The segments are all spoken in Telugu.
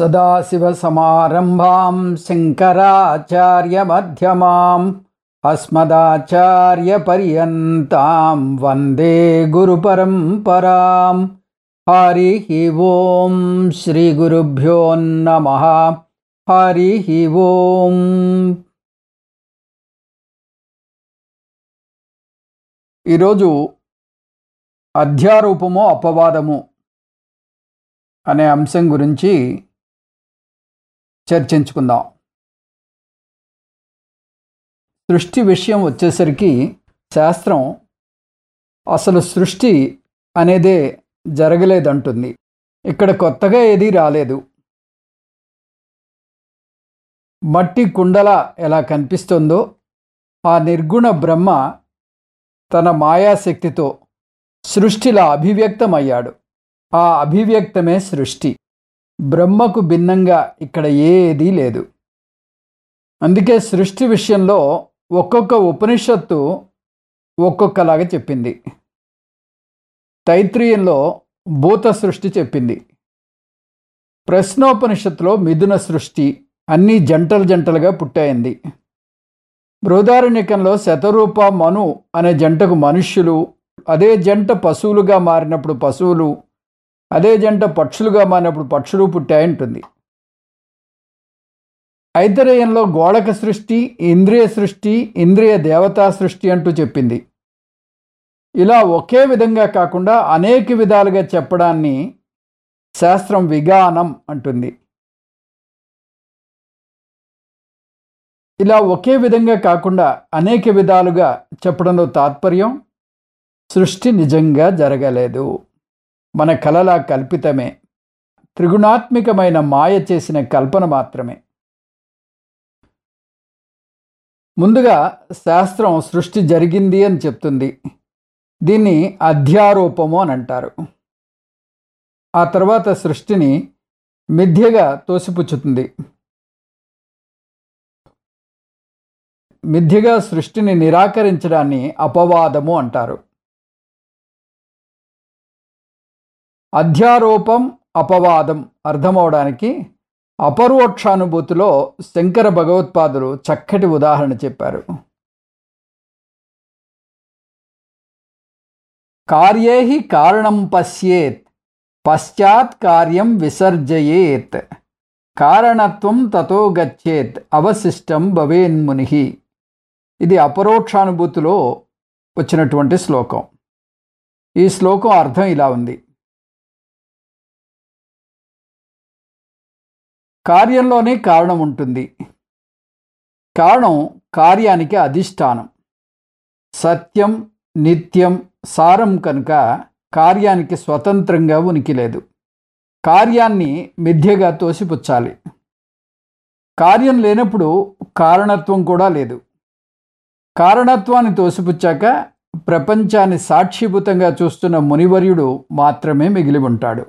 సదాశివసమారంభాం శంకరాచార్యమధ్యమాం అస్మదాచార్యపర్యంతాం వందే గురుపరంపరాం హరి ఓం శ్రీగురుభ్యో నమ హరి ఓం ఈరోజు అధ్యారూపము అపవాదము అనే అంశం గురించి చర్చించుకుందాం సృష్టి విషయం వచ్చేసరికి శాస్త్రం అసలు సృష్టి అనేదే జరగలేదంటుంది ఇక్కడ కొత్తగా ఏదీ రాలేదు మట్టి కుండల ఎలా కనిపిస్తుందో ఆ నిర్గుణ బ్రహ్మ తన మాయాశక్తితో సృష్టిలా అభివ్యక్తమయ్యాడు ఆ అభివ్యక్తమే సృష్టి బ్రహ్మకు భిన్నంగా ఇక్కడ ఏదీ లేదు అందుకే సృష్టి విషయంలో ఒక్కొక్క ఉపనిషత్తు ఒక్కొక్కలాగా చెప్పింది తైత్రీయంలో భూత సృష్టి చెప్పింది ప్రశ్నోపనిషత్తులో మిథున సృష్టి అన్నీ జంటలు జంటలుగా పుట్టాయింది బృహదారణ్యకంలో శతరూప మను అనే జంటకు మనుష్యులు అదే జంట పశువులుగా మారినప్పుడు పశువులు అదే జంట పక్షులుగా మారినప్పుడు పక్షులు పుట్టాయంటుంది ఐతరేయంలో గోళక సృష్టి ఇంద్రియ సృష్టి ఇంద్రియ దేవతా సృష్టి అంటూ చెప్పింది ఇలా ఒకే విధంగా కాకుండా అనేక విధాలుగా చెప్పడాన్ని శాస్త్రం విగానం అంటుంది ఇలా ఒకే విధంగా కాకుండా అనేక విధాలుగా చెప్పడంలో తాత్పర్యం సృష్టి నిజంగా జరగలేదు మన కలలా కల్పితమే త్రిగుణాత్మికమైన మాయ చేసిన కల్పన మాత్రమే ముందుగా శాస్త్రం సృష్టి జరిగింది అని చెప్తుంది దీన్ని అధ్యారూపము అని అంటారు ఆ తర్వాత సృష్టిని మిథ్యగా తోసిపుచ్చుతుంది మిథ్యగా సృష్టిని నిరాకరించడాన్ని అపవాదము అంటారు అధ్యారోపం అపవాదం అర్థమవడానికి అపరోక్షానుభూతిలో శంకర భగవత్పాదులు చక్కటి ఉదాహరణ చెప్పారు కార్యేహి కారణం పశ్యేత్ పశ్చాత్ కార్యం విసర్జయేత్ కారణత్వం తతో గచ్చేత్ అవశిష్టం భవేన్ముని ఇది అపరోక్షానుభూతిలో వచ్చినటువంటి శ్లోకం ఈ శ్లోకం అర్థం ఇలా ఉంది కార్యంలోనే కారణం ఉంటుంది కారణం కార్యానికి అధిష్టానం సత్యం నిత్యం సారం కనుక కార్యానికి స్వతంత్రంగా ఉనికి లేదు కార్యాన్ని మిథ్యగా తోసిపుచ్చాలి కార్యం లేనప్పుడు కారణత్వం కూడా లేదు కారణత్వాన్ని తోసిపుచ్చాక ప్రపంచాన్ని సాక్షిభూతంగా చూస్తున్న మునివర్యుడు మాత్రమే మిగిలి ఉంటాడు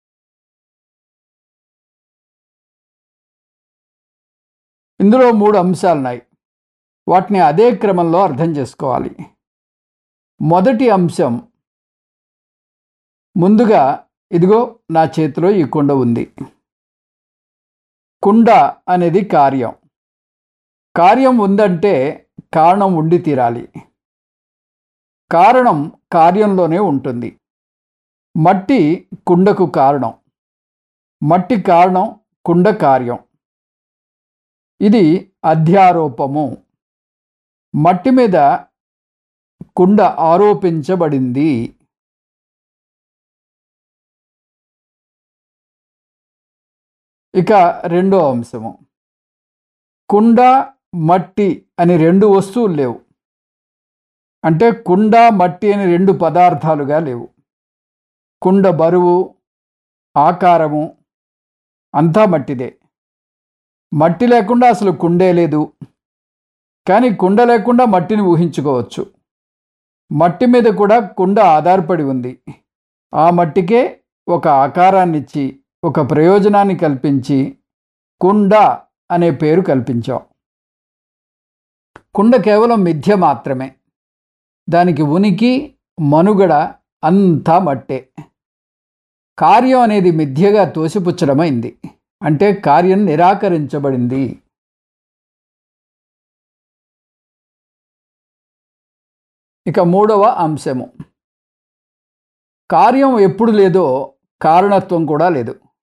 ఇందులో మూడు అంశాలున్నాయి వాటిని అదే క్రమంలో అర్థం చేసుకోవాలి మొదటి అంశం ముందుగా ఇదిగో నా చేతిలో ఈ కుండ ఉంది కుండ అనేది కార్యం కార్యం ఉందంటే కారణం ఉండి తీరాలి కారణం కార్యంలోనే ఉంటుంది మట్టి కుండకు కారణం మట్టి కారణం కుండ కార్యం ఇది అధ్యారోపము మట్టి మీద కుండ ఆరోపించబడింది ఇక రెండో అంశము కుండ మట్టి అని రెండు వస్తువులు లేవు అంటే కుండ మట్టి అని రెండు పదార్థాలుగా లేవు కుండ బరువు ఆకారము అంతా మట్టిదే మట్టి లేకుండా అసలు కుండే లేదు కానీ కుండ లేకుండా మట్టిని ఊహించుకోవచ్చు మట్టి మీద కూడా కుండ ఆధారపడి ఉంది ఆ మట్టికే ఒక ఆకారాన్ని ఇచ్చి ఒక ప్రయోజనాన్ని కల్పించి కుండ అనే పేరు కల్పించాం కుండ కేవలం మిథ్య మాత్రమే దానికి ఉనికి మనుగడ అంతా మట్టే కార్యం అనేది మిథ్యగా తోసిపుచ్చడమైంది అంటే కార్యం నిరాకరించబడింది ఇక మూడవ అంశము కార్యం ఎప్పుడు లేదో కారణత్వం కూడా లేదు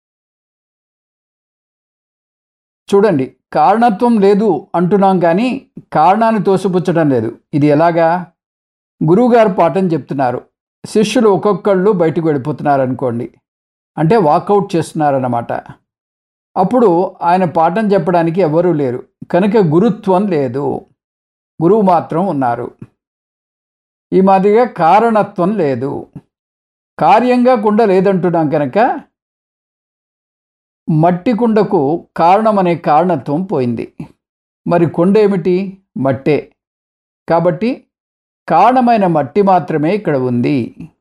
చూడండి కారణత్వం లేదు అంటున్నాం కానీ కారణాన్ని తోసిపుచ్చడం లేదు ఇది ఎలాగా గురువుగారు పాఠం చెప్తున్నారు శిష్యులు ఒక్కొక్కళ్ళు బయటకు వెళ్ళిపోతున్నారు అనుకోండి అంటే వాకౌట్ చేస్తున్నారన్నమాట అప్పుడు ఆయన పాఠం చెప్పడానికి ఎవరూ లేరు కనుక గురుత్వం లేదు గురువు మాత్రం ఉన్నారు ఈ మాదిరిగా కారణత్వం లేదు కార్యంగా కుండ లేదంటున్నాం కనుక మట్టి కుండకు కారణం అనే కారణత్వం పోయింది మరి కుండ ఏమిటి మట్టే కాబట్టి కారణమైన మట్టి మాత్రమే ఇక్కడ ఉంది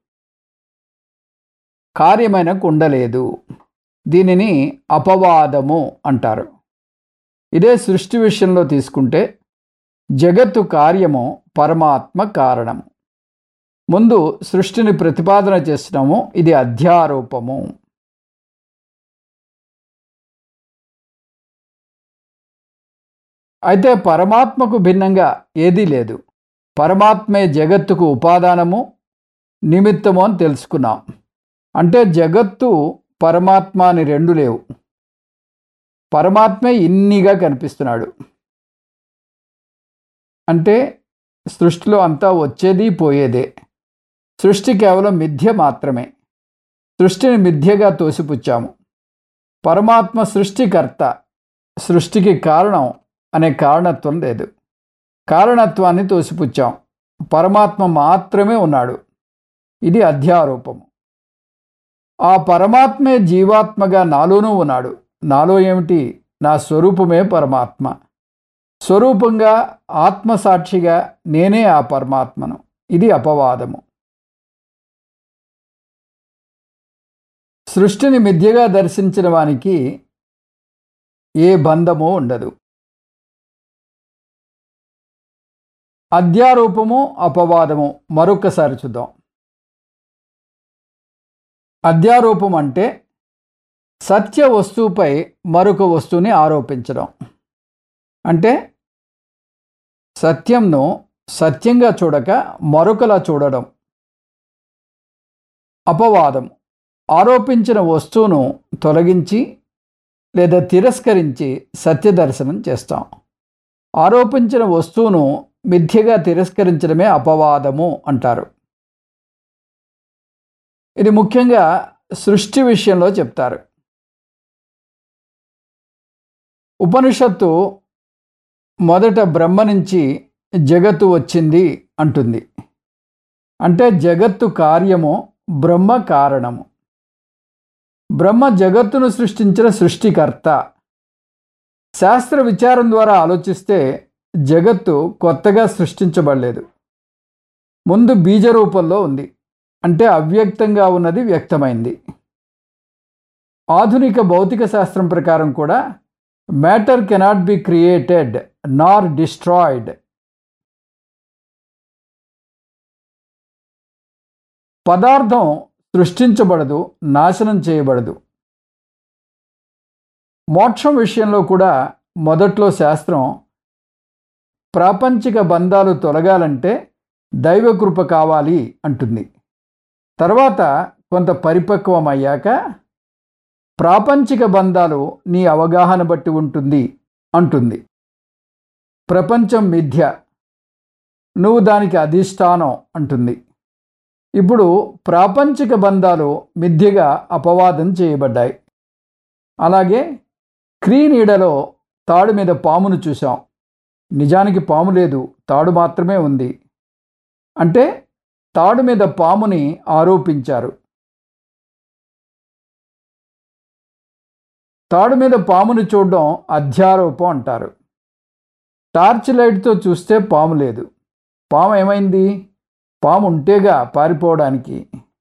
కార్యమైన కుండ లేదు దీనిని అపవాదము అంటారు ఇదే సృష్టి విషయంలో తీసుకుంటే జగత్తు కార్యము పరమాత్మ కారణము ముందు సృష్టిని ప్రతిపాదన చేసినాము ఇది అధ్యారోపము అయితే పరమాత్మకు భిన్నంగా ఏదీ లేదు పరమాత్మే జగత్తుకు ఉపాదానము నిమిత్తము అని తెలుసుకున్నాం అంటే జగత్తు పరమాత్మ అని రెండు లేవు పరమాత్మే ఇన్నిగా కనిపిస్తున్నాడు అంటే సృష్టిలో అంతా వచ్చేది పోయేదే సృష్టి కేవలం మిథ్య మాత్రమే సృష్టిని మిథ్యగా తోసిపుచ్చాము పరమాత్మ సృష్టికర్త సృష్టికి కారణం అనే కారణత్వం లేదు కారణత్వాన్ని తోసిపుచ్చాం పరమాత్మ మాత్రమే ఉన్నాడు ఇది అధ్యారూపము ఆ పరమాత్మే జీవాత్మగా నాలోనూ ఉన్నాడు నాలో ఏమిటి నా స్వరూపమే పరమాత్మ స్వరూపంగా ఆత్మసాక్షిగా నేనే ఆ పరమాత్మను ఇది అపవాదము సృష్టిని మిథ్యగా దర్శించిన వానికి ఏ బంధము ఉండదు అధ్యారూపము అపవాదము మరొకసారి చూద్దాం అధ్యారూపం అంటే సత్య వస్తువుపై మరొక వస్తువుని ఆరోపించడం అంటే సత్యంను సత్యంగా చూడక మరొకలా చూడడం అపవాదం ఆరోపించిన వస్తువును తొలగించి లేదా తిరస్కరించి సత్య దర్శనం చేస్తాం ఆరోపించిన వస్తువును మిథ్యగా తిరస్కరించడమే అపవాదము అంటారు ఇది ముఖ్యంగా సృష్టి విషయంలో చెప్తారు ఉపనిషత్తు మొదట బ్రహ్మ నుంచి జగత్తు వచ్చింది అంటుంది అంటే జగత్తు కార్యము బ్రహ్మ కారణము బ్రహ్మ జగత్తును సృష్టించిన సృష్టికర్త శాస్త్ర విచారం ద్వారా ఆలోచిస్తే జగత్తు కొత్తగా సృష్టించబడలేదు ముందు బీజ రూపంలో ఉంది అంటే అవ్యక్తంగా ఉన్నది వ్యక్తమైంది ఆధునిక భౌతిక శాస్త్రం ప్రకారం కూడా matter cannot be created nor destroyed పదార్థం సృష్టించబడదు నాశనం చేయబడదు మోక్షం విషయంలో కూడా మొదట్లో శాస్త్రం ప్రాపంచిక బంధాలు తొలగాలంటే దైవకృప కావాలి అంటుంది తర్వాత కొంత పరిపక్వం అయ్యాక ప్రాపంచిక బంధాలు నీ అవగాహన బట్టి ఉంటుంది అంటుంది ప్రపంచం మిథ్య నువ్వు దానికి అధిష్టానం అంటుంది ఇప్పుడు ప్రాపంచిక బంధాలు మిథ్యగా అపవాదం చేయబడ్డాయి అలాగే క్రీ నీడలో తాడు మీద పామును చూసాం నిజానికి పాము లేదు తాడు మాత్రమే ఉంది అంటే తాడు మీద పాముని ఆరోపించారు తాడు మీద పాముని చూడడం అధ్యారోపం అంటారు టార్చ్ లైట్తో చూస్తే పాము లేదు పాము ఏమైంది పాము ఉంటేగా పారిపోవడానికి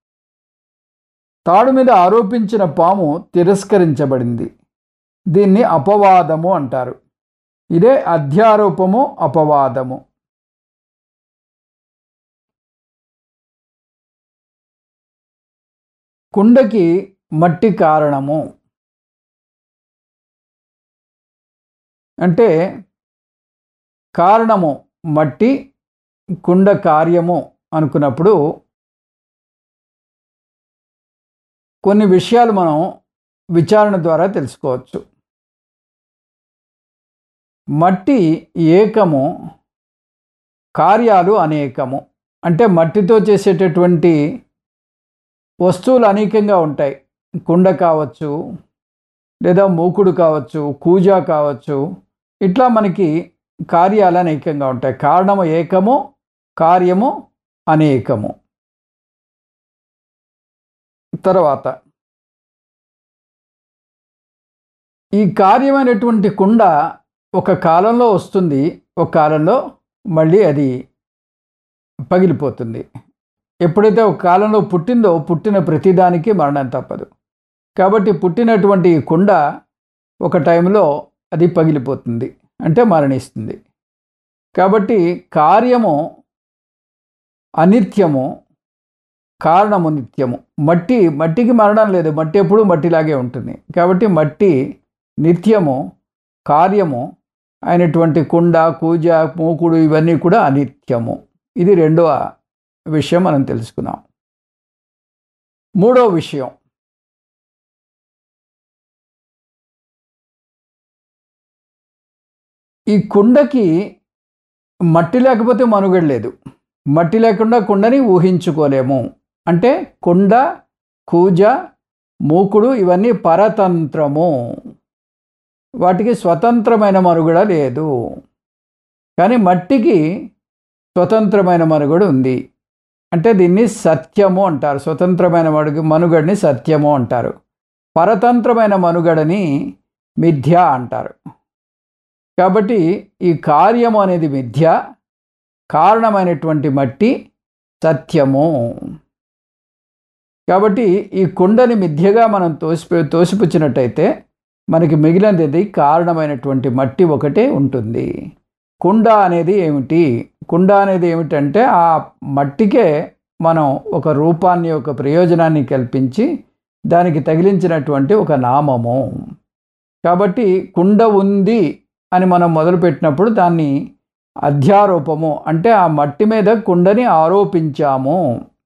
తాడు మీద ఆరోపించిన పాము తిరస్కరించబడింది దీన్ని అపవాదము అంటారు ఇదే అధ్యారోపము అపవాదము కుండకి మట్టి కారణము అంటే కారణము మట్టి కుండ కార్యము అనుకున్నప్పుడు కొన్ని విషయాలు మనం విచారణ ద్వారా తెలుసుకోవచ్చు మట్టి ఏకము కార్యాలు అనేకము అంటే మట్టితో చేసేటటువంటి వస్తువులు అనేకంగా ఉంటాయి కుండ కావచ్చు లేదా మూకుడు కావచ్చు కూజ కావచ్చు ఇట్లా మనకి కార్యాలు అనేకంగా ఉంటాయి కారణము ఏకము కార్యము అనేకము తర్వాత ఈ కార్యమైనటువంటి కుండ ఒక కాలంలో వస్తుంది ఒక కాలంలో మళ్ళీ అది పగిలిపోతుంది ఎప్పుడైతే ఒక కాలంలో పుట్టిందో పుట్టిన ప్రతిదానికి మరణం తప్పదు కాబట్టి పుట్టినటువంటి ఈ కుండ ఒక టైంలో అది పగిలిపోతుంది అంటే మరణిస్తుంది కాబట్టి కార్యము అనిత్యము కారణము నిత్యము మట్టి మట్టికి మరణం లేదు మట్టి ఎప్పుడు మట్టిలాగే ఉంటుంది కాబట్టి మట్టి నిత్యము కార్యము అయినటువంటి కుండ కూజ మూకుడు ఇవన్నీ కూడా అనిత్యము ఇది రెండవ విషయం మనం తెలుసుకున్నాం మూడవ విషయం ఈ కుండకి మట్టి లేకపోతే మనుగడ లేదు మట్టి లేకుండా కుండని ఊహించుకోలేము అంటే కుండ కూజ మూకుడు ఇవన్నీ పరతంత్రము వాటికి స్వతంత్రమైన మనుగడ లేదు కానీ మట్టికి స్వతంత్రమైన మనుగడ ఉంది అంటే దీన్ని సత్యము అంటారు స్వతంత్రమైన మడుగు మనుగడని సత్యము అంటారు పరతంత్రమైన మనుగడని మిథ్య అంటారు కాబట్టి ఈ కార్యము అనేది మిథ్య కారణమైనటువంటి మట్టి సత్యము కాబట్టి ఈ కుండని మిథ్యగా మనం తోసిపో తోసిపుచ్చినట్టయితే మనకి మిగిలినది కారణమైనటువంటి మట్టి ఒకటే ఉంటుంది కుండ అనేది ఏమిటి కుండ అనేది ఏమిటంటే ఆ మట్టికే మనం ఒక రూపాన్ని ఒక ప్రయోజనాన్ని కల్పించి దానికి తగిలించినటువంటి ఒక నామము కాబట్టి కుండ ఉంది అని మనం మొదలుపెట్టినప్పుడు దాన్ని అధ్యారోపము అంటే ఆ మట్టి మీద కుండని ఆరోపించాము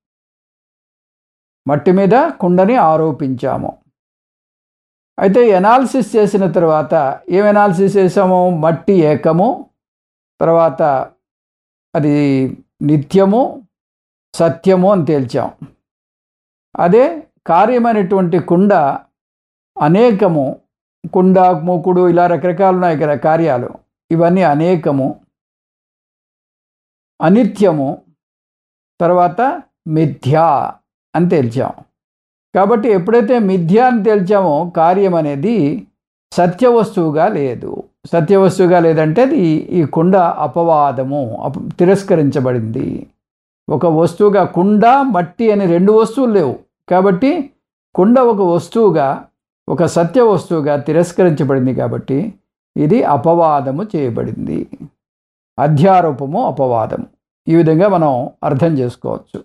మట్టి మీద కుండని ఆరోపించాము అయితే ఎనాలిసిస్ చేసిన తర్వాత ఏం ఎనాలిసిస్ చేసాము మట్టి ఏకము తర్వాత అది నిత్యము సత్యము అని తేల్చాం అదే కార్యమైనటువంటి కుండ అనేకము కుండ మూకుడు ఇలా రకరకాలు ఉన్నాయి కదా కార్యాలు ఇవన్నీ అనేకము అనిత్యము తర్వాత మిథ్య అని తేల్చాం కాబట్టి ఎప్పుడైతే మిథ్య అని తేల్చామో కార్యం అనేది సత్య వస్తువుగా లేదు సత్య వస్తువుగా లేదంటే అది ఈ కుండ అపవాదము అప తిరస్కరించబడింది ఒక వస్తువుగా కుండ మట్టి అని రెండు వస్తువులు లేవు కాబట్టి కుండ ఒక వస్తువుగా ఒక సత్య వస్తువుగా తిరస్కరించబడింది కాబట్టి ఇది అపవాదము చేయబడింది అధ్యారోపము అపవాదము ఈ విధంగా మనం అర్థం చేసుకోవచ్చు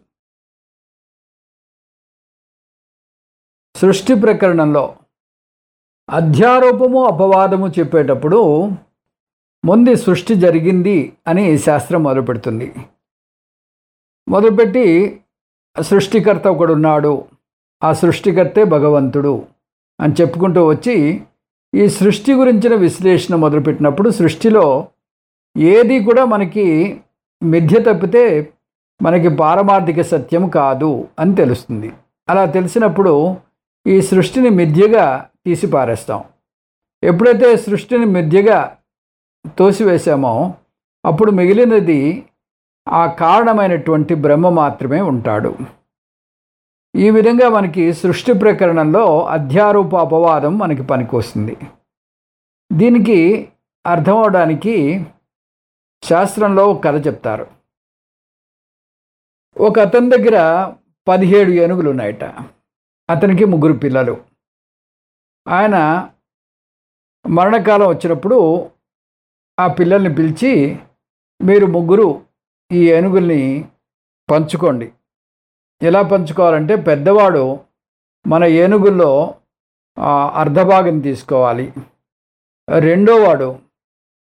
సృష్టి ప్రకరణంలో అధ్యారోపము అపవాదము చెప్పేటప్పుడు ముందు సృష్టి జరిగింది అని శాస్త్రం మొదలుపెడుతుంది మొదలుపెట్టి సృష్టికర్త ఒకడున్నాడు ఆ సృష్టికర్తే భగవంతుడు అని చెప్పుకుంటూ వచ్చి ఈ సృష్టి గురించిన విశ్లేషణ మొదలుపెట్టినప్పుడు సృష్టిలో ఏది కూడా మనకి మిథ్య తప్పితే మనకి పారమార్థిక సత్యం కాదు అని తెలుస్తుంది అలా తెలిసినప్పుడు ఈ సృష్టిని మిథ్యగా తీసి పారేస్తాం ఎప్పుడైతే సృష్టిని మిథ్యగా తోసివేశామో అప్పుడు మిగిలినది ఆ కారణమైనటువంటి బ్రహ్మ మాత్రమే ఉంటాడు ఈ విధంగా మనకి సృష్టి ప్రకరణంలో అధ్యారూప అపవాదం మనకి పనికొస్తుంది దీనికి అర్థం అవడానికి శాస్త్రంలో ఒక కథ చెప్తారు ఒక అతని దగ్గర పదిహేడు ఏనుగులు ఉన్నాయట అతనికి ముగ్గురు పిల్లలు ఆయన మరణకాలం వచ్చినప్పుడు ఆ పిల్లల్ని పిలిచి మీరు ముగ్గురు ఈ ఏనుగుల్ని పంచుకోండి ఎలా పంచుకోవాలంటే పెద్దవాడు మన ఏనుగుల్లో అర్ధభాగం తీసుకోవాలి రెండోవాడు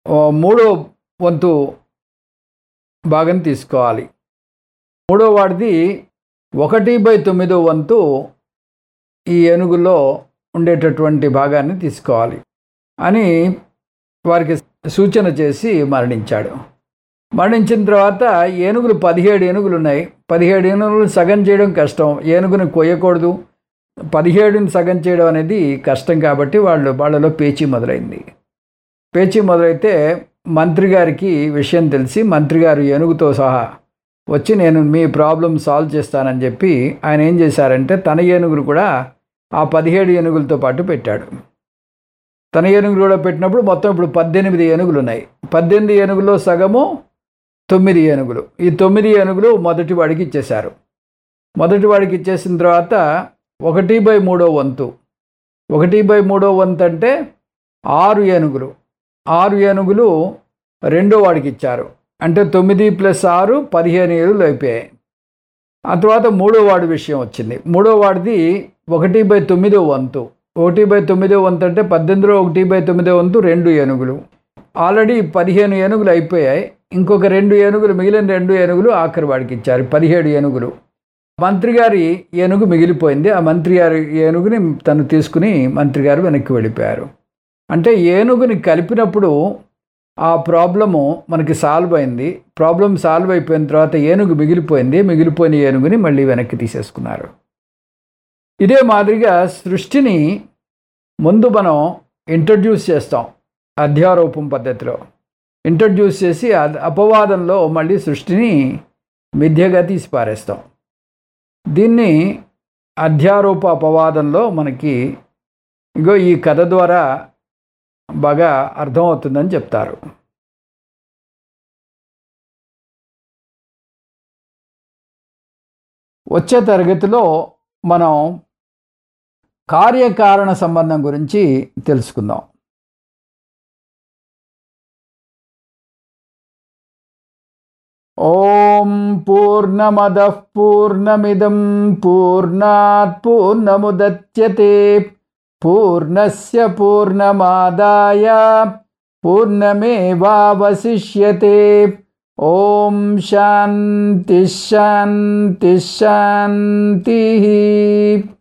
ఓ మూడో వంతు భాగం తీసుకోవాలి మూడో వాడిది ఒకటి బై తొమ్మిదో వంతు ఈ ఏనుగులో ఉండేటటువంటి భాగాన్ని తీసుకోవాలి అని వారికి సూచన చేసి మరణించాడు మరణించిన తర్వాత ఏనుగులు పదిహేడు ఏనుగులు ఉన్నాయి పదిహేడు ఏనుగులు సగం చేయడం కష్టం ఏనుగుని కొయ్యకూడదు పదిహేడుని సగం చేయడం అనేది కష్టం కాబట్టి వాళ్ళు వాళ్ళలో పేచీ మొదలైంది పేచీ మొదలైతే మంత్రి గారికి విషయం తెలిసి మంత్రి గారు ఏనుగుతో సహా వచ్చి నేను మీ ప్రాబ్లం సాల్వ్ చేస్తానని చెప్పి ఆయన ఏం చేశారంటే తన ఏనుగులు కూడా ఆ పదిహేడు ఏనుగులతో పాటు పెట్టాడు తన ఏనుగులు కూడా పెట్టినప్పుడు మొత్తం ఇప్పుడు పద్దెనిమిది ఏనుగులు ఉన్నాయి పద్దెనిమిది ఏనుగులో సగము తొమ్మిది ఏనుగులు ఈ తొమ్మిది ఏనుగులు మొదటి వాడికి ఇచ్చేశారు మొదటి వాడికి ఇచ్చేసిన తర్వాత ఒకటి బై మూడో వంతు ఒకటి బై మూడో వంతు అంటే ఆరు ఏనుగులు ఆరు ఏనుగులు రెండో వాడికి ఇచ్చారు అంటే తొమ్మిది ప్లస్ ఆరు పదిహేను ఏనుగులు అయిపోయాయి ఆ తర్వాత మూడో వాడి విషయం వచ్చింది మూడో వాడిది ఒకటి బై తొమ్మిదో వంతు ఒకటి బై తొమ్మిదో వంతు అంటే పద్దెనిమిదిలో ఒకటి బై తొమ్మిదో వంతు రెండు ఏనుగులు ఆల్రెడీ పదిహేను ఏనుగులు అయిపోయాయి ఇంకొక రెండు ఏనుగులు మిగిలిన రెండు ఏనుగులు ఆఖరి వాడికి ఇచ్చారు పదిహేడు ఏనుగులు మంత్రి గారి ఏనుగు మిగిలిపోయింది ఆ మంత్రి గారి ఏనుగుని తను తీసుకుని మంత్రి గారు వెనక్కి వెళ్ళిపోయారు అంటే ఏనుగుని కలిపినప్పుడు ఆ ప్రాబ్లము మనకి సాల్వ్ అయింది ప్రాబ్లం సాల్వ్ అయిపోయిన తర్వాత ఏనుగు మిగిలిపోయింది మిగిలిపోయిన ఏనుగుని మళ్ళీ వెనక్కి తీసేసుకున్నారు ఇదే మాదిరిగా సృష్టిని ముందు మనం ఇంట్రడ్యూస్ చేస్తాం అధ్యారోపం పద్ధతిలో ఇంట్రడ్యూస్ చేసి అద- అపవాదంలో మళ్ళీ సృష్టిని మిథ్యగా తీసి పారేస్తాం దీన్ని అధ్యారోప అపవాదంలో మనకి ఇగో ఈ కథ ద్వారా బాగా అర్థమవుతుందని చెప్తారు వచ్చే తరగతిలో మనం కార్యకారణ సంబంధం గురించి తెలుసుకుందాం ఓం పూర్ణమద పూర్ణమిదం పూర్ణాత్ పూర్ణముదచ్యతే పూర్ణస్య పూర్ణమాదాయ పూర్ణమేవావశిష్యతే ఓం శాంతి శాంతి శాంతి